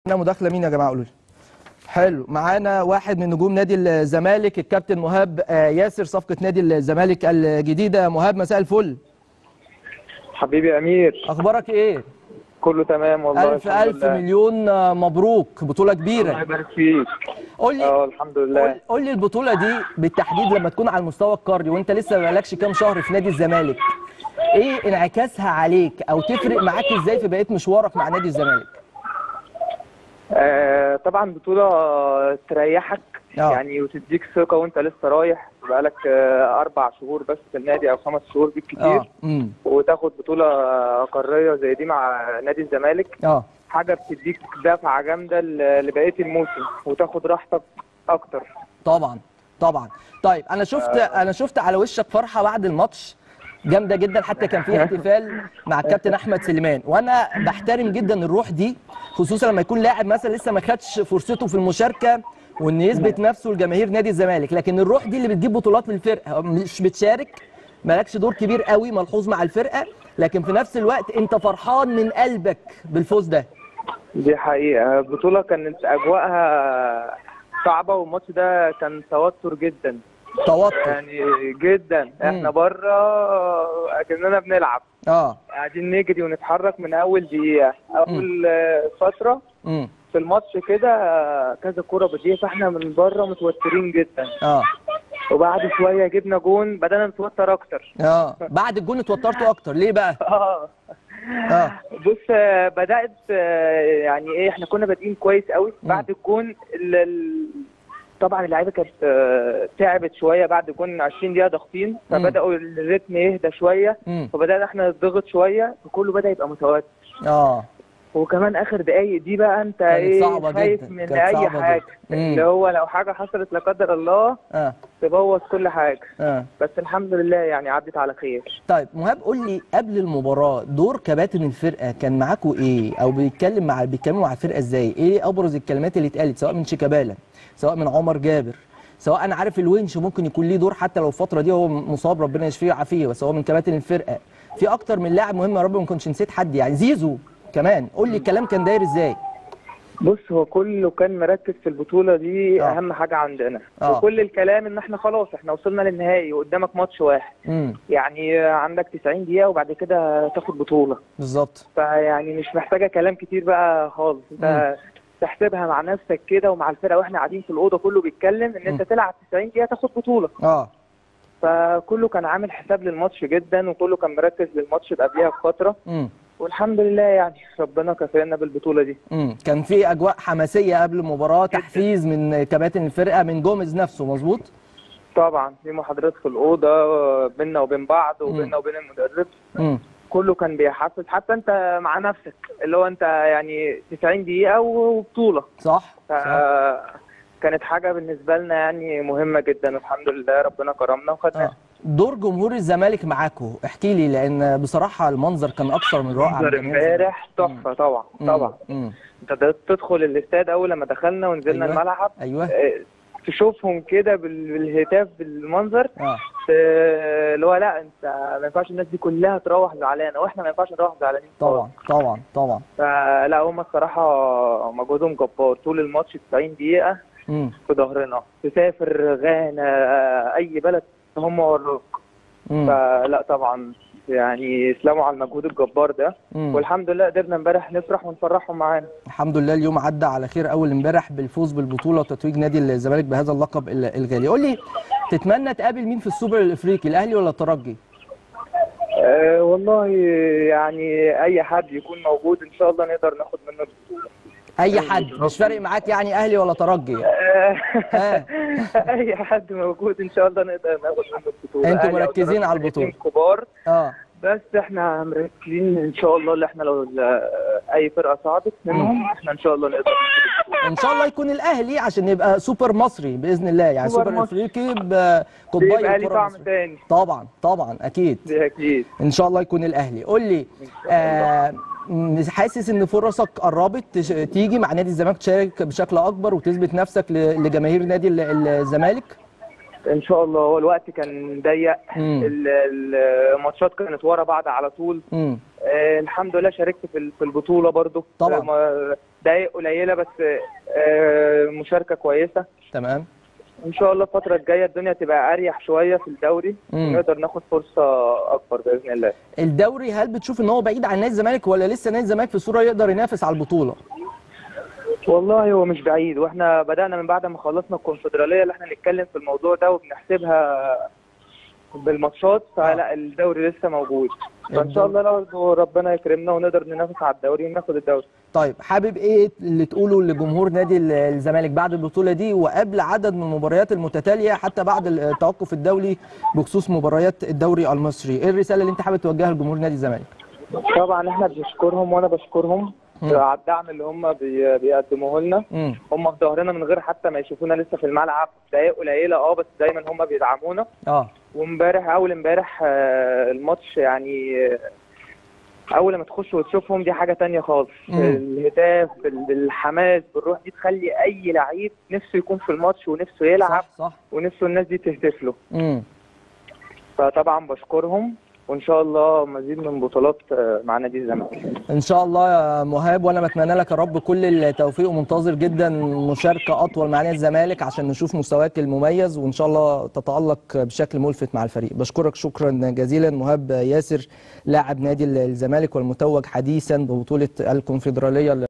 معانا مداخله مين يا جماعه قولوا لي حلو معانا واحد من نجوم نادي الزمالك الكابتن مهاب آه، ياسر صفقه نادي الزمالك الجديده مهاب مساء الفل حبيبي يا امير اخبارك ايه كله تمام والله الف الحمد الف لله. مليون آه، مبروك بطوله الله كبيره يبارك فيك قول لي اه الحمد قول, لله قول لي البطوله دي بالتحديد لما تكون على المستوى القاري وانت لسه ما بقالكش كام شهر في نادي الزمالك ايه انعكاسها عليك او تفرق معاك ازاي في بقيه مشوارك مع نادي الزمالك آه طبعا بطولة تريحك آه. يعني وتديك ثقة وانت لسه رايح بقالك آه اربع شهور بس في النادي او خمس شهور بالكتير اه امم وتاخد بطولة قارية زي دي مع نادي الزمالك اه حاجة بتديك دفعة جامدة ل- لبقية الموسم وتاخد راحتك اكتر طبعا طبعا طيب انا شفت انا شفت على وشك فرحه بعد الماتش جامده جدا حتى كان في احتفال مع الكابتن احمد سليمان وانا بحترم جدا الروح دي خصوصا لما يكون لاعب مثلا لسه ما خدش فرصته في المشاركه وان يثبت نفسه لجماهير نادي الزمالك لكن الروح دي اللي بتجيب بطولات للفرقه مش بتشارك مالكش دور كبير قوي ملحوظ مع الفرقه لكن في نفس الوقت انت فرحان من قلبك بالفوز ده دي حقيقة البطولة كانت اجواءها صعبة والماتش ده كان توتر جدا توتر يعني جدا احنا بره اكننا بنلعب اه قاعدين نجري ونتحرك من اول دقيقه اول آه، فتره امم في الماتش كده آه، كذا كوره بدقيقه فاحنا من بره متوترين جدا اه وبعد شويه جبنا جون بدانا نتوتر اكتر اه بعد الجون اتوترتوا اكتر ليه بقى اه اه بص آه، بدات آه، يعني ايه احنا كنا بادئين كويس قوي بعد الجون ال- ال- طبعا اللعيبه كانت آه، تعبت شويه بعد الجون 20 دقيقه ضاغطين فبداوا الريتم يهدى شويه امم فبدانا احنا نضغط شويه فكله بدا يبقى متوتر اه وكمان اخر دقايق دي بقى انت كانت ايه صعبة خايف جدا، من كانت اي صعبة حاجه جدا. مم. اللي هو لو حاجه حصلت لا قدر الله اه تبوظ كل حاجه اه بس الحمد لله يعني عدت على خير طيب مهاب قول لي قبل المباراه دور كباتن الفرقه كان معاكوا ايه او بيتكلم مع بيتكلموا مع الفرقه ازاي ايه ابرز الكلمات اللي اتقالت سواء من شيكابالا سواء من عمر جابر سواء انا عارف الونش ممكن يكون ليه دور حتى لو الفتره دي هو مصاب ربنا يشفيه ويعافيه بس هو من كباتن الفرقه في اكتر من لاعب مهم يا رب ما كنتش نسيت حد يعني زيزو كمان قول لي الكلام كان داير ازاي بص هو كله كان مركز في البطوله دي آه. اهم حاجه عندنا آه. وكل الكلام ان احنا خلاص احنا وصلنا للنهائي وقدامك ماتش واحد امم يعني عندك 90 دقيقه وبعد كده تاخد بطوله بالظبط فيعني مش محتاجه كلام كتير بقى خالص انت تحسبها مع نفسك كده ومع الفرقه واحنا قاعدين في الاوضه كله بيتكلم ان انت تلعب 90 دقيقه تاخد بطوله اه فكله كان عامل حساب للماتش جدا وكله كان مركز للماتش اللي قبلها بفتره امم والحمد لله يعني ربنا كفانا بالبطوله دي امم كان في اجواء حماسيه قبل المباراه تحفيز من كباتن الفرقه من جوميز نفسه مظبوط طبعا في محاضرات في الاوضه بيننا وبين بعض وبيننا وبين المدرب امم كله كان بيحفز حتى انت مع نفسك اللي هو انت يعني 90 دقيقه وبطوله صح ف... صح كانت حاجه بالنسبه لنا يعني مهمه جدا والحمد لله ربنا كرمنا وخدنا آه. دور جمهور الزمالك معاكم احكي لي لان بصراحه المنظر كان اكثر من رائع منظر من جميع امبارح تحفه طبعا مم. طبعا مم. انت ده تدخل الاستاد اول لما دخلنا ونزلنا أيوة. الملعب ايوه اه، تشوفهم كده بال- بالهتاف بالمنظر اه اه، اللي هو لا انت ما ينفعش الناس دي كلها تروح زعلانه واحنا ما ينفعش نروح زعلانين طبعا طبعا طبعا فلا هم الصراحه مجهودهم جبار طول الماتش 90 دقيقه امم في ظهرنا تسافر غانا اه، اي بلد هم وراك امم فلا طبعا يعني يسلموا على المجهود الجبار ده مم. والحمد لله قدرنا امبارح نفرح ونفرحهم معانا الحمد لله اليوم عدى على خير اول امبارح بالفوز بالبطوله وتتويج نادي الزمالك بهذا اللقب ال- الغالي قول لي تتمنى تقابل مين في السوبر الافريقي الاهلي ولا الترجي أه والله يعني اي حد يكون موجود ان شاء الله نقدر ناخد منه البطوله اي حد مش فارق معاك يعني اهلي ولا ترجي أه ها. اي حد موجود ان شاء الله نقدر ناخد منه البطوله انتوا أهلي أو مركزين ترجي على فرقتين البطولة. كبار اه بس احنا مركزين ان شاء الله اللي احنا لو ال- اي فرقه صعدت منهم احنا ان شاء الله نقدر ناخد البطوله ان شاء الله يكون الاهلي عشان يبقى سوبر مصري باذن الله يعني سوبر سوبر مصري. افريقي بقطبي بيبقى ليه الكره طعم المصرية. تاني طبعا طبعا اكيد دي اكيد ان شاء الله يكون الاهلي قول لي آه م- حاسس ان فرصك قربت تش- تيجي مع نادي الزمالك تشارك بشكل اكبر وتثبت نفسك ل- لجماهير نادي ال- الزمالك ان شاء الله هو الوقت كان ضيق مم. ال- الماتشات كانت ورا بعض على طول امم آه الحمد لله شاركت في ال- في البطوله برضو طبعا. آه، ما- دقايق قليله بس آه، مشاركه كويسه تمام ان شاء الله الفتره الجايه الدنيا تبقى اريح شويه في الدوري مم. ونقدر ناخد فرصه اكبر باذن الله الدوري هل بتشوف ان هو بعيد عن نادي الزمالك ولا لسه نادي الزمالك في صوره يقدر ينافس على البطوله والله هو مش بعيد واحنا بدانا من بعد ما خلصنا الكونفدراليه اللي احنا نتكلم في الموضوع ده وبنحسبها بالماتشات فلا الدوري لسه موجود فان شاء الله لو ربنا يكرمنا ونقدر ننافس على الدوري وناخد الدوري طيب حابب ايه اللي تقوله لجمهور نادي ال- الزمالك بعد البطوله دي وقبل عدد من المباريات المتتاليه حتى بعد التوقف الدولي بخصوص مباريات الدوري المصري ايه الرساله اللي انت حابب توجهها لجمهور نادي الزمالك طبعا احنا بنشكرهم وانا بشكرهم مم. على الدعم اللي هم بي- بيقدموه لنا امم هم في ظهرنا من غير حتى ما يشوفونا لسه في الملعب دقايق قليله اه بس دايما هم بيدعمونا اه وامبارح اول امبارح آه، الماتش يعني آه، اول ما تخش وتشوفهم دي حاجه تانية خالص مم. الهتاف بال- بالحماس بالروح دي تخلي اي لعيب نفسه يكون في الماتش ونفسه يلعب صح صح ونفسه الناس دي تهتف له امم فطبعا بشكرهم وان شاء الله مزيد من بطولات آه، مع نادي الزمالك ان شاء الله يا مهاب وانا بتمنى لك يا رب كل التوفيق ومنتظر جدا مشاركه اطول مع نادي الزمالك عشان نشوف مستواك المميز وان شاء الله تتالق بشكل ملفت مع الفريق بشكرك شكرا جزيلا مهاب ياسر لاعب نادي الزمالك والمتوج حديثا ببطوله الكونفدراليه